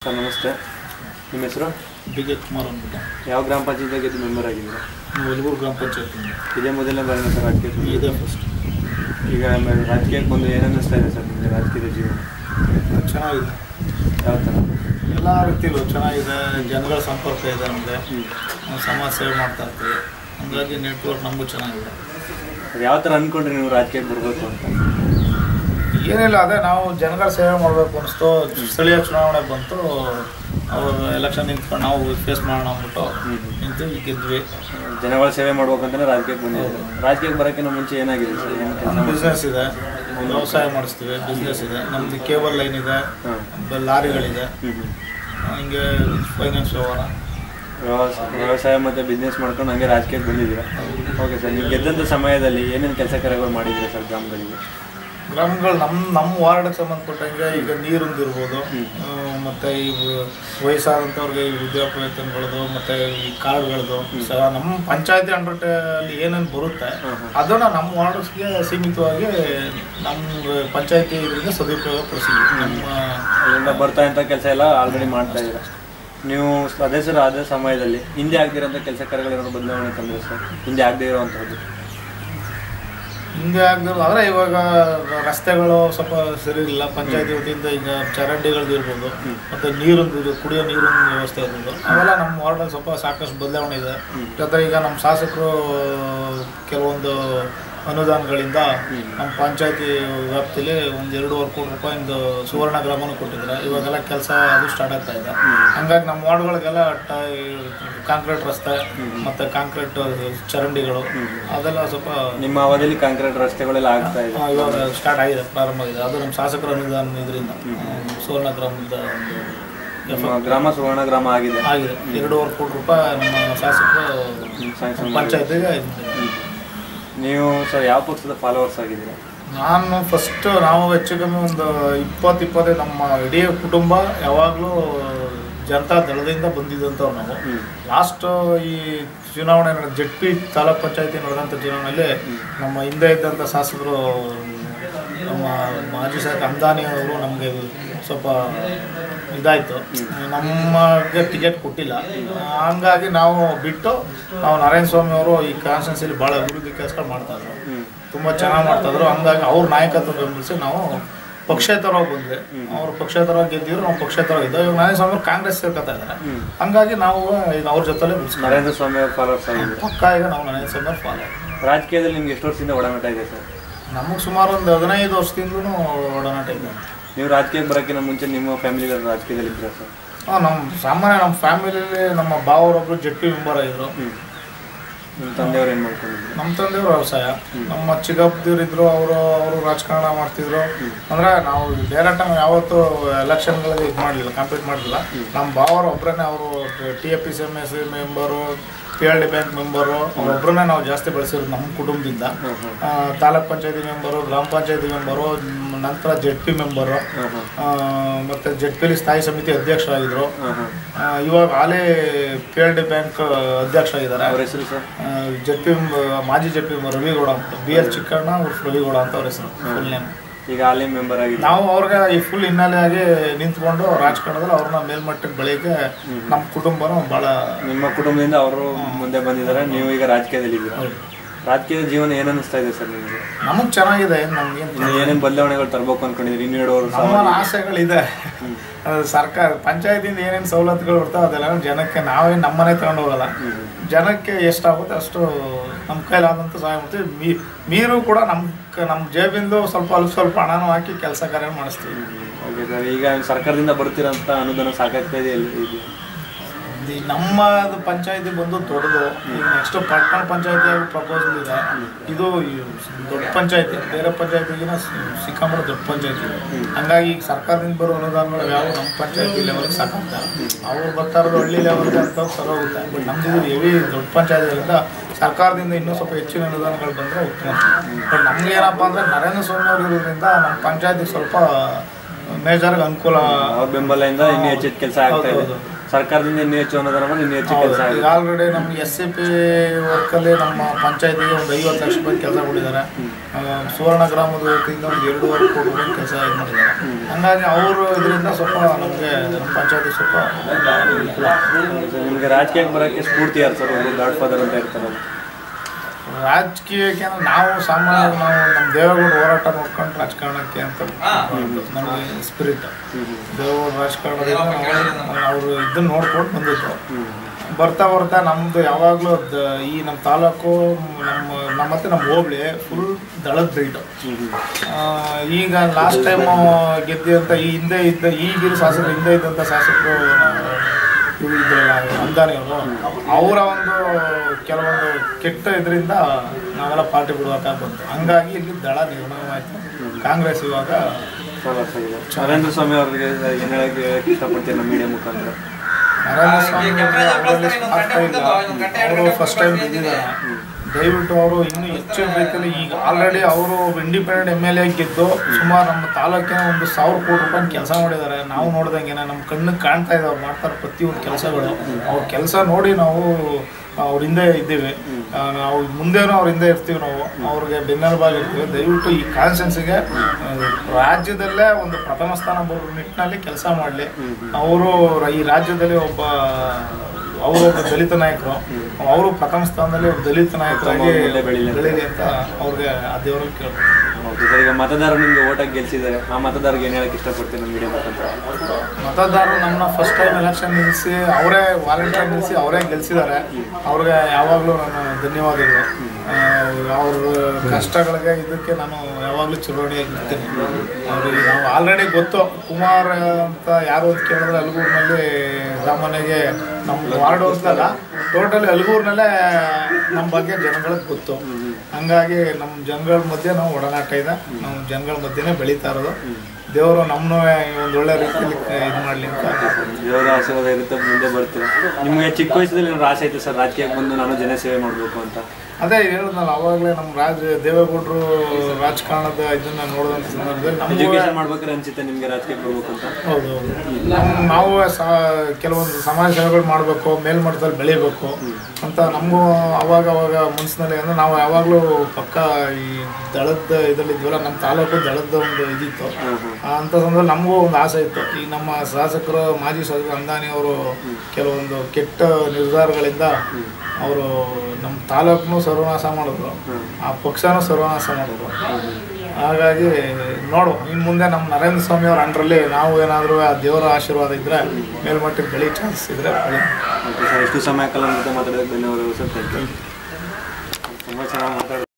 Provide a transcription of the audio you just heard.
Sir ನಮಸ್ತೆ ನಿಮ್ಮ ಹೆಸರು ಬಿಗೆ ಕುಮಾರ್ ಅಂದ್ಬಿಟ್ಟು ಯಾವ ಗ್ರಾಮ ಪಂಚಾಯತ್ ಗೆದ್ದು ಮೆಂಬರ್ ಆಗಿದ್ದೀರಾ ನಾವು ಒಲಗೂರು ಗ್ರಾಮ ಪಂಚಾಯತ್ ಇದೇ ಮೊದಲನೇ ಬಾರಿ ಸರ್ ರಾಜಕೀಯ ಇದೆ ಫಸ್ಟ್ ಈಗ ಮ- ರಾಜಕೀಯಕ್ಕೆ ಬಂದು ಏನು ಅನ್ನಿಸ್ತಾ ಇದೆ ಸರ್ ನಿಮಗೆ ರಾಜಕೀಯದ ಜೀವನ ಚೆನ್ನಾಗಿದೆ ಯಾವ ಥರ ಎಲ್ಲ ರೀತಿಯಲ್ಲೂ ಚೆನ್ನಾಗಿದೆ ಜನಗಳ ಸಂಪರ್ಕ ಇದೆ ನಮಗೆ ಸಮಾಜ ಸೇವೆ ಮಾಡ್ತಾ ಇರ್ತೀವಿ ಹಂಗಾಗಿ ನೆಟ್ವರ್ಕ್ ನಮಗೂ ಚೆನ್ನಾಗಿದೆ ಅದು ಯಾವ ಥರ ಅಂದ್ಕೊಂಡ್ರಿ ನೀವು ರಾಜಕೀಯಕ್ಕೆ ಬರಬೇಕು ಅಂತ ಏನಿಲ್ಲ ಅದೇ ನಾವು ಜನಗಳ ಸೇವೆ ಮಾಡಬೇಕು ಅನಿಸ್ತು ಸ್ಥಳೀಯ ಚುನಾವಣೆ ಬಂತು ಅವರು ಎಲೆಕ್ಷನ್ ನಿಂತ್ಕೊಂಡು ನಾವು ಫೇಸ್ ಮಾಡೋಣ ಅಂದ್ಬಿಟ್ಟು ನಿಂತು ಗೆದ್ವಿ ಜನಗಳ ಸೇವೆ ಮಾಡ್ಬೇಕಂತಾನೆ ರಾಜಕೀಯಕ್ಕೆ ಬಂದಿದ್ದೀರಾ ರಾಜಕೀಯಕ್ಕೆ ಬರೋಕ್ಕಿಂತ ಮುಂಚೆ ಏನಾಗಿದೆ ಸರ್ ಏನು ಕೆಲಸ ನಮ್ಮ ಬಿಸ್ನೆಸ್ ಇದೆ ವ್ಯವಸಾಯ ಮಾಡಿಸ್ತೀವಿ ಬಿಸ್ನೆಸ್ ಇದೆ ನಮ್ಮದು ಕೇಬಲ್ ಲೈನ್ ಇದೆ ಹಾಂ ಬ- ಲಾರಿಗಳಿದೆ ಹ್ಞೂ ಹ್ಞೂ ಹಿಂಗೆ ಫೈನಾನ್ಸ್ ವ್ಯವಹಾರ ವ್ಯವಸಾಯ ವ್ಯವಸಾಯ ಮತ್ತು ಬಿಸ್ನೆಸ್ ಮಾಡ್ಕೊಂಡು ಹಂಗೆ ರಾಜಕೀಯಕ್ಕೆ ಬಂದಿದ್ದೀರಾ ಓಕೆ ಸರ್ ನೀವು ಗೆದ್ದಂಥ ಸಮಯದಲ್ಲಿ ಏನೇನು ಕೆಲಸ ಕಾರ್ಯಗಳು ಮಾಡಿದ್ದೀರಾ ಸರ್ ಗ್ರಾಮಗಳಿಗೆ ಗ್ರಾಮಗಳು ನಮ್ಮ ನಮ್ಮ ವಾರ್ಡ್ಗೆ ಸಂಬಂಧಪಟ್ಟಂಗೆ ಈಗ ನೀರಿಂದಿರ್ಬೋದು ಮತ್ತು ಈ ವಯಸ್ಸಾದಂಥವ್ರಿಗೆ ಈ ವೃದ್ಧಾಪ್ಯವೇತನಗಳದು ಮತ್ತು ಈ ಕಾರ್ಡ್ಗಳದು ಸ ನಮ್ಮ ಪಂಚಾಯತಿ ಅಂಡರ್ ಅಲ್ಲಿ ಏನೇನು ಬರುತ್ತೆ ಅದನ್ನು ನಮ್ಮ ವಾರ್ಡ್ಸ್ಗೆ ಸೀಮಿತವಾಗಿ ನಮ್ಮ ಪಂಚಾಯತಿ ಇದರಿಂದ ಸದುಪಯೋಗ ಪಡಿಸಿದ್ವಿ ನಮ್ಮ ಅಲ್ಲಿಂದ ಬರ್ತಾ ಇಂಥ ಕೆಲಸ ಎಲ್ಲ ಆಲ್ರೆಡಿ ಮಾಡ್ತಾ ಇದ್ದೀರಾ ನೀವು ಸದಸ್ಯರು ಆದ ಸಮಯದಲ್ಲಿ ಹಿಂದೆ ಆಗದಿರೋಂಥ ಕೆಲಸ ಕಾರ್ಯಗಳೇನಾದ್ರು ಬದಲಾವಣೆ ತಂದ್ರೆ ಸರ್ ಹಿಂದೆ ಆಗದೇ ಇರುವಂಥದ್ದು ಹಿಂದೆ ಆಗದಿರೋ ಆದರೆ ಇವಾಗ ರಸ್ತೆಗಳು ಸ್ವಲ್ಪ ಸರಿ ಇಲ್ಲ ಪಂಚಾಯತಿ ವತಿಯಿಂದ ಈಗ ಚರಂಡಿಗಳದ್ದು ಇರ್ಬೋದು ಮತ್ತು ನೀರಿಂದು ಇದು ಕುಡಿಯೋ ನೀರಿನ ವ್ಯವಸ್ಥೆ ಇರ್ಬೋದು ಅವೆಲ್ಲ ನಮ್ಮ ವಾರ್ಡಲ್ಲಿ ಸ್ವಲ್ಪ ಸಾಕಷ್ಟು ಬದಲಾವಣೆ ಇದೆ ಜೊತೆ ಈಗ ನಮ್ಮ ಶಾಸಕರು ಕೆಲವೊಂದು ಅನುದಾನಗಳಿಂದ ನಮ್ಮ ಪಂಚಾಯತಿ ವ್ಯಾಪ್ತಿಲಿ ಒಂದು ಎರಡೂವರೆ ಕೋಟಿ ರೂಪಾಯಿಂದು ಸುವರ್ಣ ಗ್ರಾಮನೂ ಕೊಟ್ಟಿದ್ದಾರೆ ಇವಾಗೆಲ್ಲ ಕೆಲಸ ಅದು ಸ್ಟಾರ್ಟ್ ಆಗ್ತಾ ಇದೆ ಹಂಗಾಗಿ ನಮ್ಮ ವಾರ್ಡ್ಗಳಿಗೆಲ್ಲ ಕಾಂಕ್ರೀಟ್ ರಸ್ತೆ ಮತ್ತು ಕಾಂಕ್ರೀಟ್ ಚರಂಡಿಗಳು ಅದೆಲ್ಲ ಸ್ವಲ್ಪ ನಿಮ್ಮ ಅವಧಿಯಲ್ಲಿ ಕಾಂಕ್ರೀಟ್ ರಸ್ತೆಗಳೆಲ್ಲ ಆಗ್ತಾ ಇದೆ ಆ, ಇವಾಗ ಸ್ಟಾರ್ಟ್ ಆಗಿದೆ ಪ್ರಾರಂಭ ಆಗಿದೆ ಅದು ನಮ್ಮ ಶಾಸಕರ ಅನುದಾನ ಇದರಿಂದ ಸುವರ್ಣ ಗ್ರಾಮದ ಒಂದು ನಿಮ್ಮ ಗ್ರಾಮ ಸುವರ್ಣ ಗ್ರಾಮ ಆಗಿದೆ ಆಗಿದೆ ಎರಡೂವರೆ ಕೋಟಿ ರೂಪಾಯಿ ನಮ್ಮ ಶಾಸಕರು ಸ್ಯಾಂಕ್ಷನ್ ಪಂಚಾಯತಿಗೆ ನೀವು ಸರ್ ಯಾವ ಪಕ್ಷದ ಫಾಲೋವರ್ಸ್ ಆಗಿದ್ದೀರಾ ನಾನು ಫಸ್ಟ್ ನಾವು ಹೆಚ್ಚು ಕಮ್ಮಿ ಒಂದು ಇಪ್ಪತ್ತು ಇಪ್ಪತ್ತೈದು ನಮ್ಮ ಇಡೀ ಕುಟುಂಬ ಯಾವಾಗಲೂ ಜನತಾ ದಳದಿಂದ ಬಂದಿದ್ದಂಥವ್ರು ನಾವು ಲಾಸ್ಟ್ ಈ ಚುನಾವಣೆ ನಡೆದ ಜೆಡ್ ಪಿ ತಾಲೂಕ್ ಪಂಚಾಯತಿ ನಡೆದಂಥ ಚುನಾವಣೆಯಲ್ಲಿ ನಮ್ಮ ಹಿಂದೆ ಇದ್ದಂಥ ಶಾಸಕರು ನಮ್ಮ ಮಾಜಿ ಶಾಸಕ ಅಂದಾನಿ ಅವರು ನಮಗೆ ಸ್ವಲ್ಪ ಇದಾಯಿತು ನಮಗೆ ಟಿಕೆಟ್ ಕೊಟ್ಟಿಲ್ಲ ಹಂಗಾಗಿ ನಾವು ಬಿಟ್ಟು ನಾವು ನಾರಾಯಣ ಸ್ವಾಮಿ ಅವರು ಈ ಕಾನ್ಸ್ಟೆನ್ಸಿಲಿ ಭಾಳ ಅಭಿವೃದ್ಧಿ ಕೆಲಸಗಳು ಮಾಡ್ತಾಯಿದ್ರು ತುಂಬ ಚೆನ್ನಾಗಿ ಮಾಡ್ತಾಯಿದ್ರು ಹಂಗಾಗಿ ಅವ್ರ ನಾಯಕತ್ವ ಬೆಂಬಲಿಸಿ ನಾವು ಪಕ್ಷೇತರವಾಗಿ ಬಂದ್ವಿ ಅವ್ರು ಪಕ್ಷೇತರವಾಗಿ ಗೆದ್ದಿದ್ರು ನಾವು ಪಕ್ಷೇತರವಾಗಿ ಇದ್ದೋ ಇವಾಗ ನಾರಾಯಣ ಸ್ವಾಮಿ ಅವ್ರು ಕಾಂಗ್ರೆಸ್ ಸೇರ್ಕೊತಾ ಇದ್ದಾರೆ ಹಂಗಾಗಿ ನಾವು ಈಗ ಅವ್ರ ಜೊತೆಲೇ ಮುಗಿಸ್ಕೊಂಡು ನರೇಂದ್ರ ಸ್ವಾಮಿ ಅವ್ರ ಫಾಲೋವರ್ಸ್ ಆಗಿದ್ದೀರಾ ಪಕ್ಕ ಈಗ ನಾವು ನಾರಾಯಣ ಸ್ವಾಮಿ ಅವ್ರ ಫಾಲೋ ರಾಜಕೀಯದಲ್ಲಿ ನಿಮ್ಗೆ ಎಷ್ಟು ವರ್ಷದಿಂದ ಒಡನಾಟ ಇದೆ ಸರ್ ನಮಗೆ ಸುಮಾರು ಒಂದು ಹದಿನೈದು ವರ್ಷದಿಂದಲೂ ಒಡನಾಟ ಇದೆ ನೀವು ರಾಜಕೀಯಕ್ಕೆ ಬರೋಕ್ಕಿಂತ ಮುಂಚೆ ನಿಮ್ಮ ಫ್ಯಾಮಿಲಿಗಳು ರಾಜಕೀಯದಲ್ಲಿ ಇದ್ದೀರಾ ಸರ್ ಹಾಂ ನಮ್ಮ ಸಾಮಾನ್ಯ ನಮ್ಮ ಫ್ಯಾಮಿಲಿಯಲ್ಲಿ ನಮ್ಮ ಬಾವರೊಬ್ಬರು ಜೆಡ್ ಪಿ ಮೆಂಬರ್ ಆಗಿದ್ರು ನಿಮ್ಮ ತಂದೆಯವ್ರು ಏನು ಮಾಡ್ಕೊಂಡಿದ್ರು ನಮ್ಮ ತಂದೆಯವರು ವ್ಯವಸಾಯ ನಮ್ಮ ಚಿಕ್ಕಪ್ಪದಿವ್ರು ಇದ್ರು ಅವರು ಅವರು ರಾಜಕಾರಣ ಮಾಡ್ತಿದ್ರು ಅಂದ್ರೆ ನಾವು ಡೈರೆಕ್ಟ್ ನಾವು ಯಾವತ್ತು ಎಲೆಕ್ಷನ್ಗಳಿಗೆ ಇದು ಮಾಡಲಿಲ್ಲ ಕಾಂಪೀಟ್ ಮಾಡಲಿಲ್ಲ ನಮ್ಮ ಬಾವರು ಒಬ್ಬರೇ ಅವರು T F P C M S member P L D bank member ಅವರೊಬ್ಬರನ್ನೇ ನಾವು ಜಾಸ್ತಿ ಬೆಳೆಸಿರೋದು ನಮ್ಮ ಕುಟುಂಬದಿಂದ ಆ, ತಾಲೂಕ್ ಪಂಚಾಯತಿ ಮೆಂಬರು ಗ್ರಾಮ ಪಂಚಾಯತಿ ಮೆಂಬರು ನಂತರ ಜೆಡ್ ಪಿ ಮೆಂಬರು ಮತ್ತು ಜೆಡ್ ಪಿಲಿ ಸ್ಥಾಯಿ ಸಮಿತಿ ಅಧ್ಯಕ್ಷರಾಗಿದ್ದರು ಆ, ಇವಾಗ ಹಾಲಿ ಪಿ ಎಲ್ ಡಿ ಬ್ಯಾಂಕ್ ಅಧ್ಯಕ್ಷರಾಗಿದ್ದಾರೆ ಅವ್ರ ಹೆಸರು ಸರ್ ಜೆಡ್ ಪಿ ಮಾಜಿ ಜೆಡ್ ಪಿ ರವಿಗೌಡ ಅಂತ ಬಿ ಎಲ್ ಚಿಕ್ಕಣ್ಣ ಉರ್ಫ್ ರವಿಗೌಡ ಅಂತ ಅವ್ರ ಹೆಸರು ಫುಲ್ ನೇಮ್ ಈಗ ಹಾಲಿ ಮೆಂಬರ್ ಆಗಿದ್ದೀರಾ ನಾವು ಅವ್ರಿಗೆ ಈ ಫುಲ್ ಹಿನ್ನೆಲೆಯಾಗಿ ನಿಂತ್ಕೊಂಡು ರಾಜಕಾರಣದಲ್ಲಿ ಅವ್ರನ್ನ ಮೇಲ್ಮಟ್ಟಕ್ಕೆ ಬೆಳೆಯಕ್ಕೆ ನಮ್ಮ ಕುಟುಂಬನೂ ಭಾಳ ನಿಮ್ಮ ಕುಟುಂಬದಿಂದ ಅವರು ಮುಂದೆ ಬಂದಿದ್ದಾರೆ ನೀವು ಈಗ ರಾಜಕೀಯದಲ್ಲಿ ಇದ್ದೀರಾ ರಾಜಕೀಯದ ಜೀವನ ಏನು ಅನಿಸ್ತಾ ಇದೆ ಸರ್ ನಿಮಗೆ ನಮಗೆ ಚೆನ್ನಾಗಿದೆ ನಮ್ಗೆ ಇನ್ನು ಏನೇನು ಬದಲಾವಣೆಗಳು ತರಬೇಕು ಅನ್ಕೊಂಡಿದ್ದೀರಿ ಇನ್ನೆರಡು ವರ್ಷ ನಮ್ಮ ಆಸೆಗಳಿದೆ ಅದು ಸರ್ಕಾರ ಪಂಚಾಯತಿಯಿಂದ ಏನೇನು ಸವಲತ್ತುಗಳು ಇರ್ತಾವೆ ಅದೆಲ್ಲ ಜನಕ್ಕೆ ನಾವೇ ನಮ್ಮನೆ ತಗೊಂಡು ಹೋಗಲ್ಲ ಜನಕ್ಕೆ ಎಷ್ಟಾಗುತ್ತೆ ಅಷ್ಟು ನಮ್ಮ ಕೈಲಾದಂಥ ಸಹಾಯ ಮಾಡ್ತೀವಿ ಮೀ ಮೀರು ಕೂಡ ನಮ್ಮ ಕ- ನಮ್ಮ ಜೇಬಿಂದು ಸ್ವಲ್ಪ ಅಲ್ಪ ಸ್ವಲ್ಪ ಹಣನೂ ಹಾಕಿ ಕೆಲಸ ಕಾರ್ಯ ಮಾಡಿಸ್ತೀವಿ ಓಕೆ ಸರ್ ಈಗ ಸರ್ಕಾರದಿಂದ ಬರ್ತಿರೋಂಥ ಅನುದಾನ ಸಾಕಾಗ್ತಾ ಇದೆ ಎಲ್ಲಿ ಇದೆ ಇದು ನಮ್ಮ ಪಂಚಾಯತಿ ಬಂದು ದೊಡ್ಡದು ಈಗ ನೆಕ್ಸ್ಟ್ ಪಟ್ಟಣ ಪಂಚಾಯತಿ ಪ್ರಪೋಸಲ್ ಇದೆ ಇದು ಈ ದೊಡ್ಡ ಪಂಚಾಯತಿ ಬೇರೆ ಪಂಚಾಯತಿಗಿನ ಸಿಕ್ಕಾಪಟ್ಟೆ ದೊಡ್ಡ ಪಂಚಾಯತಿ ಹಂಗಾಗಿ ಈಗ ಸರ್ಕಾರದಿಂದ ಬರೋ ಅನುದಾನಗಳು ಯಾವ ನಮ್ಮ ಪಂಚಾಯತಿ ಲೆವೆಲ್ಗೆ ಸಾಕಾಗ್ತಾರೆ ಅವ್ರು ಬರ್ತಾ ಇರೋದು ಹಳ್ಳಿ ಲೆವೆಲ್ಗೆ ಅಂತ ಸರೋಗುತ್ತೆ ಬಟ್ ನಮ್ದು ಇದು ಹೆವಿ ದೊಡ್ಡ ಪಂಚಾಯತಿಗಳಿಂದ ಸರ್ಕಾರದಿಂದ ಇನ್ನೂ ಸ್ವಲ್ಪ ಹೆಚ್ಚಿನ ಅನುದಾನಗಳು ಬಂದರೆ ಉತ್ತಮ ಬಟ್ ನಮ್ಗೆ ಏನಪ್ಪ ಅಂದರೆ ನರೇಂದ್ರ ಸ್ವಾಮಿ ಅವರು ಇರೋದ್ರಿಂದ ನಮ್ಮ ಪಂಚಾಯತಿಗೆ ಸ್ವಲ್ಪ ಮೇಜರ್ಗೆ ಅನುಕೂಲ ಅವ್ರ ಬೆಂಬಲದಿಂದ ಇನ್ನೂ ಹೆಚ್ಚು ಕೆಲಸ ಆಗ್ತಾ ಇದೆ ಹೌದು. ಸರ್ಕಾರದಿಂದ ಇನ್ನೂ ಹೆಚ್ಚು ಅನುದಾನ ಬಂದ್ರೆ ಇನ್ನೂ ಹೆಚ್ಚು ಕೆಲಸ ಈಗ ಆಲ್ರೆಡಿ ನಮ್ಗೆ ಎಸ್ ಸಿ ಪಿ ವರ್ಕಲ್ಲಿ ನಮ್ಮ ಪಂಚಾಯತಿಗೆ ಒಂದು ಐವತ್ತು ಲಕ್ಷ ರೂಪಾಯಿ ಕೆಲಸ ಕೊಟ್ಟಿದ್ದಾರೆ ಆ, ಸುವರ್ಣ ಗ್ರಾಮದ ವತಿಯಿಂದ ಒಂದು ಎರಡೂವರೆ ಕೋಟಿ ರೂಪಾಯಿ ಕೆಲಸ ಇದು ಮಾಡಿದ್ದಾರೆ ಹಂಗಾಗಿ ಅವರು ಇದರಿಂದ ಸ್ವಲ್ಪ ನಮಗೆ ನಮ್ಮ ಪಂಚಾಯತಿ ಸ್ವಲ್ಪ ಅನುಕೂಲ. ನಿಮಗೆ ರಾಜಕೀಯಕ್ಕೆ ಬರೋಕ್ಕೆ ಸ್ಫೂರ್ತಿ ಯಾರು ಸರ್ ಒಬ್ಬರು ಗಾಡ್ ಫಾದರ್ ಅಂತ ಇರ್ತಾರಲ್ಲ ರಾಜಕೀಯಕ್ಕೆ ಅಂದ್ರೆ ನಾವು ಸಾಮಾನ್ಯ ನಾವು ನಮ್ಮ ದೇವೇಗೌಡ ಹೋರಾಟ ನೋಡ್ಕೊಂಡು ರಾಜಕಾರಣಕ್ಕೆ ಅಂತ ನಮಗೆ ಸ್ಪಿರಿಟ್ ದೇವೇಗೌಡ ರಾಜಕಾರಣದಿಂದ ನಾವು ಅವರು ಇದನ್ನ ನೋಡ್ಕೊಂಡು ಬಂದಿದ್ದು ಬರ್ತಾ ಬರ್ತಾ ನಮ್ಮದು ಯಾವಾಗಲೂ ಈ ನಮ್ಮ ತಾಲೂಕು ನಮ್ಮ ನಮ್ಮ ಮತ್ತೆ ನಮ್ಮ ಹೋಬಳಿ ಫುಲ್ ದಳದ ಬೆಲ್ಟು ಈಗ ಲಾಸ್ಟ್ ಟೈಮ್ ಗೆದ್ದಂತ ಈ ಹಿಂದೆ ಇದ್ದ ಈಗಿನ ಶಾಸಕರು ಹಿಂದೆ ಇದ್ದಂಥ ಶಾಸಕರು ಇವ್ರು ಇದ್ರಲ್ಲ ಅಂದಾನಿ ಅವರು ಅವರ ಒಂದು ಕೆಲವೊಂದು ಕೆಟ್ಟ ಇದರಿಂದ ನಾವೆಲ್ಲ ಪಾರ್ಟಿ ಬಿಡ್ಬೇಕಾಗಿ ಬಂತು ಹಂಗಾಗಿ ಇಲ್ಲಿ ದಳ ನಿರ್ಮಾಣವಾಯಿತು ಕಾಂಗ್ರೆಸ್ ಇವಾಗ ಫೇಮಸ್ ಆಗಿದೆ ನರೇಂದ್ರ ಸ್ವಾಮಿ ಅವ್ರಿಗೆ ಏನು ಹೇಳಕ್ಕೆ ಇಷ್ಟಪಡ್ತೀನಿ ನಮ್ಮ ಮೀಡಿಯಾ ಮುಖಾಂತರ ನರೇಂದ್ರ ಸ್ವಾಮಿ ಅವರಲ್ಲಿ ಆಗ್ತಾ ಇಲ್ಲ ಅವರು ಫಸ್ಟ್ ಟೈಮ್ ಗೆದ್ದಿದ್ದಾರೆ ದಯವಿಟ್ಟು ಅವರು ಇನ್ನೂ ಹೆಚ್ಚಿನ ರೀತಿಯಲ್ಲಿ ಈಗ ಆಲ್ರೆಡಿ ಅವರು ಇಂಡಿಪೆಂಡೆಂಟ್ ಎಮ್ ಎಲ್ ಎ ಗೆದ್ದು ಸುಮಾರು ನಮ್ಮ ತಾಲೂಕಿನ ಒಂದು ಸಾವಿರ ಕೋಟಿ ರೂಪಾಯಿ ಕೆಲಸ ಮಾಡಿದ್ದಾರೆ ನಾವು ನೋಡ್ದಂಗೆ ನಮ್ಮ ಕಣ್ಣಿಗೆ ಕಾಣ್ತಾ ಇದೆ ಅವ್ರು ಮಾಡ್ತಾರೆ ಪ್ರತಿಯೊಂದು ಕೆಲಸಗಳು ಅವ್ರ ಕೆಲಸ ನೋಡಿ ನಾವು ಅವ್ರ ಹಿಂದೆ ಇದ್ದೀವಿ ಆ, ನಾವು ಮುಂದೆನೂ ಅವ್ರ ಹಿಂದೆ ಇರ್ತೀವಿ ನಾವು ಅವ್ರಿಗೆ ಬೆನ್ನೆಲುಬಾಗಿ ಇರ್ತೀವಿ ದಯವಿಟ್ಟು ಈ ಕಾನ್ಸ್ಟೆನ್ಸಿಗೆ ರಾಜ್ಯದಲ್ಲೇ ಒಂದು ಪ್ರಥಮ ಸ್ಥಾನ ಬರೋ ನಿಟ್ಟಿನಲ್ಲಿ ಕೆಲಸ ಮಾಡಲಿ ಅವರು ಈ ರಾಜ್ಯದಲ್ಲಿ ಒಬ್ಬ ಅವರು ಒಬ್ಬ ದಲಿತ ನಾಯಕರು ಅವರು ಪ್ರಥಮ ಸ್ಥಾನದಲ್ಲಿ ಒಬ್ಬ ದಲಿತ ನಾಯಕರಾಗಿ ಮುಂದೆ ಬೆಳೀಲಿ ಅಂತ. ಬೆಳೀಲಿ ಅಂತ ಅವ್ರಿಗೆ ಆ ದೇವರಲ್ಲಿ ಕೇಳ್ತಾರೆ ಓಕೆ ಸರ್ ಈಗ ಮತದಾರರು ನಿಮಗೆ ಓಟಾಗಿ ಗೆಲ್ಸಿದ್ದಾರೆ ಆ ಮತದಾರರಿಗೆ ಏನು ಹೇಳಕ್ಕೆ ಇಷ್ಟಪಡ್ತೀನಿ ನಮ್ಮ ಮೀಡಿಯಾ ಮುಖಾಂತರ ಮತದಾರರು ನಮ್ಮನ್ನ ಫಸ್ಟ್ ಟೈಮ್ ಎಲೆಕ್ಷನ್ ನಿಲ್ಲಿಸಿ ಅವರೇ ವಾಲಂಟಿಯರ್ ನಿಲ್ಲಿಸಿ ಅವರೇ ಗೆಲ್ಸಿದ್ದಾರೆ ಅವ್ರಿಗೆ ಯಾವಾಗಲೂ ನಾನು ಧನ್ಯವಾದಗಳು ಆ, ಅವ್ರ ಕಷ್ಟಗಳಿಗೆ ಇದಕ್ಕೆ ನಾನು ಯಾವಾಗಲೂ ಚಿರೋಣಿಯಾಗಿರ್ತೀನಿ ಅವ್ರಿಗೆ ನಾವು ಆಲ್ರೆಡಿ ಗೊತ್ತು ಕುಮಾರ್ ಅಂತ ಯಾರು ಅಂತ ಕೇಳಿದ್ರೆ ಅಲ್ಗೂರಿನಲ್ಲಿ ಸಾಮಾನ್ಯಗೆ ನಮ್ಮ ವಾರ್ಡ್ ಅಂತಲ್ಲ ಟೋಟಲಿ ಅಲ್ಗೂರಿನಲ್ಲೇ ನಮ್ಮ ಬಗ್ಗೆ ಜನಗಳಿಗೆ ಗೊತ್ತು ಹಂಗಾಗಿ ನಮ್ಮ ಜನಗಳ ಮಧ್ಯೆ ನಾವು ಒಡನಾಟ ಇದೆ ನಮ್ಮ ಜನಗಳ ಮಧ್ಯೆನೇ ಬೆಳೀತಾ ಇರೋದು ದೇವರು ನಮ್ಮನ್ನು ಒಂದು ಒಳ್ಳೆ ರೀತಿಯಲ್ಲಿ ಇದು ಮಾಡಲಿ ಅಂತ ದೇವರ ಆಶೀರ್ವಾದ ಇರುತ್ತೆ ಮುಂದೆ ಬರ್ತೀರಾ ನಿಮಗೆ ಚಿಕ್ಕ ವಯಸ್ಸಲ್ಲಿ ಏನಾದ್ರು ಆಸೆ ಐತೆ ಸರ್ ರಾಜಕೀಯಕ್ಕೆ ಬಂದು ನಾನು ಜನಸೇವೆ ಮಾಡಬೇಕು ಅಂತ ಅದೇ ಹೇಳಿದ್ನಲ್ಲ ಅವಾಗಲೇ ನಮ್ಮ ರಾಜ ದೇವೇಗೌಡರು ರಾಜಕಾರಣದ ಇದನ್ನ ನೋಡಿದಂಥ ಸಂದರ್ಭದಲ್ಲಿ ನಮಗೂ ಎಜುಕೇಶನ್ ಮಾಡ್ಬೇಕಾದ್ರೆ ಅನ್ಸುತ್ತೆ ನಿಮಗೆ ರಾಜಕೀಯಕ್ಕೆ ಬರ್ಬೇಕು ಅಂತ ಹೌದು ಹೌದು ನಮ್ಮ ನಾವು ಸಹ ಕೆಲವೊಂದು ಸಮಾಜ ಸೇವೆಗಳು ಮಾಡಬೇಕು ಮೇಲ್ಮಟ್ಟದಲ್ಲಿ ಬೆಳಿಬೇಕು ಅಂತ ನಮಗೂ ಅವಾಗ ಅವಾಗ ಮನಸ್ಸಿನಲ್ಲಿ ಅಂದ್ರೆ ನಾವು ಯಾವಾಗಲೂ ಪಕ್ಕ ಈ ದಳದ ಇದರಲ್ಲಿದ್ವಲ್ಲ ನಮ್ಮ ತಾಲೂಕು ದಳದ ಒಂದು ಇದಿತ್ತು ಆ ಅಂಥ ಸಂದರ್ಭದಲ್ಲಿ ನಮಗೂ ಒಂದು ಆಸೆ ಇತ್ತು ಈ ನಮ್ಮ ಶಾಸಕರು ಮಾಜಿ ಶಾಸಕರು ಅಂದಾನಿ ಅವರು ಕೆಲವೊಂದು ಕೆಟ್ಟ ನಿರ್ಧಾರಗಳಿಂದ ಅವರು ನಮ್ಮ ತಾಲೂಕನ್ನು ಸರ್ವನಾಶ ಮಾಡಿದ್ರು ಆ ಪಕ್ಷನೂ ಸರ್ವನಾಶ ಮಾಡಿದ್ರು ಹಾಗಾಗಿ ನೋಡು ಇನ್ನು ಮುಂದೆ ನಮ್ಮ ನರೇಂದ್ರ ಸ್ವಾಮಿ ಅವ್ರ ಅಂಡ್ರಲ್ಲಿ ನಾವು ಏನಾದರೂ ಆ ದೇವರ ಆಶೀರ್ವಾದ ಇದ್ದರೆ ಮೇಲ್ಮಟ್ಟಕ್ಕೆ ಬೆಳಿ ಚಾನ್ಸ್ ಇದ್ದರೆ ಬೆಳಿ ಓಕೆ ಸರ್ ಎಷ್ಟು ಸಮಯ ಕಾಲ ಜೊತೆ ಮಾತಾಡೋದಕ್ಕೆ ಧನ್ಯವಾದಗಳು ಸರ್ ಥ್ಯಾಂಕ್ ಯು ತುಂಬ ಚೆನ್ನಾಗಿ ಮಾತಾಡೋದು